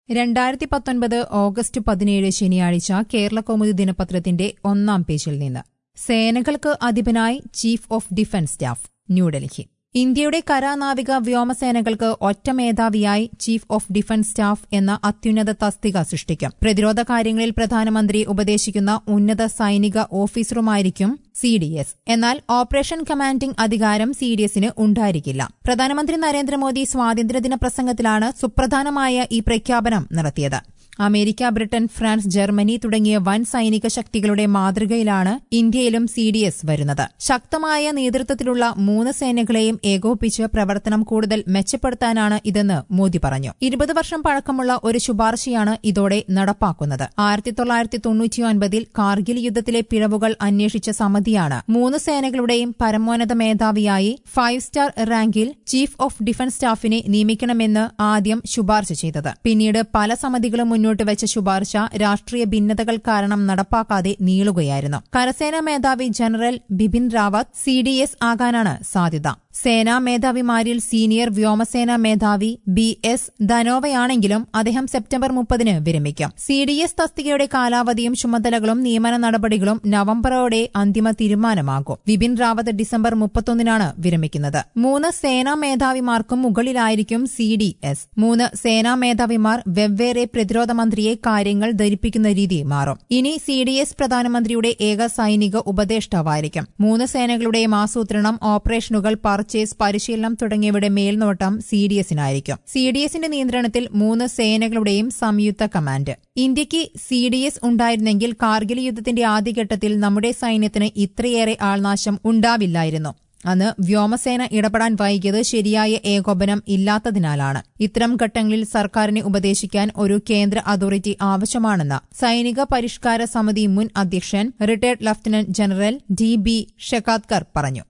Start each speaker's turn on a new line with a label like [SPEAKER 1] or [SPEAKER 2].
[SPEAKER 1] രണ്ടായിരത്തി പത്തൊൻപത് ഓഗസ്റ്റ് പതിനേഴ് ശനിയാഴ്ച കേരള കൗമുദി ദിനപത്രത്തിന്റെ ഒന്നാം പേജിൽ നിന്ന് സേനകൾക്ക് അധിപനായി chief of defence staff New Delhi ഇന്ത്യയുടെ കരാനാവിക വ്യോമസേനകൾക്ക് ഒറ്റ മേധാവിയായി ചീഫ് ഓഫ് ഡിഫൻസ് സ്റ്റാഫ് എന്ന അത്യുന്നത തസ്തിക സൃഷ്ടിക്കും പ്രതിരോധ കാര്യങ്ങളിൽ പ്രധാനമന്ത്രി ഉപദേശിക്കുന്ന ഉന്നത സൈനിക ഓഫീസറുമായിരിക്കും സി ഡി എസ് എന്നാൽ ഓപ്പറേഷൻ കമാൻഡിംഗ് അധികാരം സി ഡി എസിന് ഉണ്ടായിരിക്കില്ല പ്രധാനമന്ത്രി നരേന്ദ്രമോദി സ്വാതന്ത്ര്യദിന പ്രസംഗത്തിലാണ് സുപ്രധാനമായ ഈ പ്രഖ്യാപനം നടത്തിയത് അമേരിക്ക ബ്രിട്ടൻ ഫ്രാൻസ് ജർമ്മനി തുടങ്ങിയ വൻ സൈനിക ശക്തികളുടെ മാതൃകയിലാണ് ഇന്ത്യയിലും സി ഡി എസ് വരുന്നത് ശക്തമായ നേതൃത്വത്തിലുള്ള മൂന്ന് സേനകളെയും ഏകോപിപ്പിച്ച് പ്രവർത്തനം കൂടുതൽ മെച്ചപ്പെടുത്താനാണ് ഇതെന്ന് മോദി പറഞ്ഞു ഇരുപത് വർഷം പഴക്കമുള്ള ഒരു ശുപാർശയാണ് ഇതോടെ നടപ്പാക്കുന്നത് ആയിരത്തി തൊള്ളായിരത്തി തൊണ്ണൂറ്റിയൊൻപതിൽ കാർഗിൽ യുദ്ധത്തിലെ പിഴവുകൾ അന്വേഷിച്ച സമിതിയാണ് മൂന്ന് സേനകളുടെയും പരമോന്നത മേധാവിയായി ഫൈവ് സ്റ്റാർ റാങ്കിൽ ചീഫ് ഓഫ് ഡിഫൻസ് സ്റ്റാഫിനെ നിയമിക്കണമെന്ന് ആദ്യം ശുപാർശ ചെയ്തത് പിന്നീട് പല സമിതികളും മുന്നോട്ട് വെച്ച ശുപാർശ രാഷ്ട്രീയ ഭിന്നതകൾ കാരണം നടപ്പാക്കാതെ നീളുകയായിരുന്നു കരസേനാ മേധാവി general Bipin Rawat C D S ആകാനാണ് സാധ്യത സേനാ മേധാവിമാരിൽ സീനിയർ വ്യോമസേനാ മേധാവി ബി എസ് ധനോവയാണെങ്കിലും അദ്ദേഹം സെപ്റ്റംബർ മുപ്പതിന് വിരമിക്കും സി ഡി എസ് തസ്തികയുടെ കാലാവധിയും ചുമതലകളും നിയമന നടപടികളും നവംബറോടെ അന്തിമ തീരുമാനമാകും വിപിൻ റാവത്ത് ഡിസംബർ മുപ്പത്തൊന്നിനാണ് വിരമിക്കുന്നത് മൂന്ന് സേനാ മേധാവിമാർക്കും മുകളിലായിരിക്കും സി ഡി എസ് മൂന്ന് സേനാ മേധാവിമാർ വെവ്വേറെ പ്രതിരോധ മന്ത്രിയെ കാര്യങ്ങൾ ധരിപ്പിക്കുന്ന രീതി മാറും ഇനി സി ഡി എസ് പ്രധാനമന്ത്രിയുടെ ഏക സൈനിക ഉപദേഷ്ടാവായിരിക്കും മൂന്ന് സേനകളുടെയും ആസൂത്രണം ഓപ്പറേഷനുകൾ പർച്ചേസ് പരിശീലനം തുടങ്ങിയവയുടെ മേൽനോട്ടം സി ഡി എസിനായിരിക്കും സി ഡി എസിന്റെ നിയന്ത്രണത്തിൽ മൂന്ന് സേനകളുടെയും സംയുക്ത കമാൻഡ് ഇന്ത്യക്ക് സി ഡി എസ് ഉണ്ടായിരുന്നെങ്കിൽ കാർഗിൽ യുദ്ധത്തിന്റെ ആദ്യഘട്ടത്തിൽ നമ്മുടെ സൈന്യത്തിന് ഇത്രയേറെ ആൾനാശം ഉണ്ടാവില്ലായിരുന്നു അന്ന് വ്യോമസേന ഇടപെടാൻ വൈകിയത് ശരിയായ ഏകോപനം ഇല്ലാത്തതിനാലാണ് ഇത്തരം ഘട്ടങ്ങളിൽ സർക്കാരിനെ ഉപദേശിക്കാൻ ഒരു കേന്ദ്ര അതോറിറ്റി ആവശ്യമാണെന്ന് സൈനിക പരിഷ്കാര സമിതി മുൻ അധ്യക്ഷൻ retired lieutenant general D B Shekatkar പറഞ്ഞു